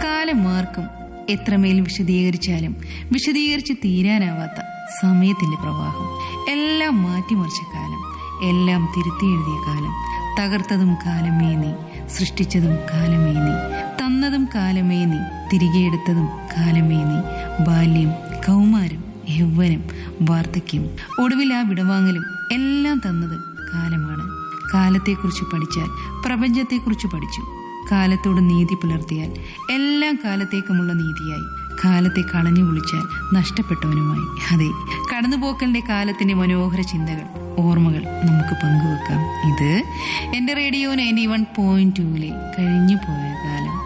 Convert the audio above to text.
കാലം മാർക്കും എത്രമേൽ വിശദീകരിച്ചാലും വിശദീകരിച്ച് തീരാനാവാത്ത സമയത്തിന്റെ പ്രവാഹം എല്ലാം മാറ്റിമറിച്ച കാലം എല്ലാം തിരുത്തി എഴുതിയ കാലം തകർത്തതും കാലമേ നീ സൃഷ്ടിച്ചതും കാലമേ നീ തന്നതും കാലമേ നീ തിരികെ എടുത്തതും കാലമേ നീ ബാല്യം കൗമാരം യൗവനം വാർദ്ധക്യം ഒടുവിൽ ആ വിടവാങ്ങലും എല്ലാം തന്നത് കാലമാണ് കാലത്തെക്കുറിച്ച് പഠിച്ചാൽ പ്രപഞ്ചത്തെക്കുറിച്ച് പഠിച്ചു കാലത്തോട് നീതി പുലർത്തിയാൽ എല്ലാം കാലത്തേക്കുമുള്ള നീതിയായി കാലത്തെ കളഞ്ഞു കുളിച്ചാൽ നഷ്ടപ്പെട്ടവനുമായി അതെ കടന്നുപോക്കലിന്റെ കാലത്തിന്റെ മനോഹര ചിന്തകൾ ഓർമ്മകൾ നമുക്ക് പങ്കുവെക്കാം ഇത് എന്റെ റേഡിയോ നയൻറ്റി വൺ പോയിന്റ് ടൂവിലെ കഴിഞ്ഞു പോയ കാലം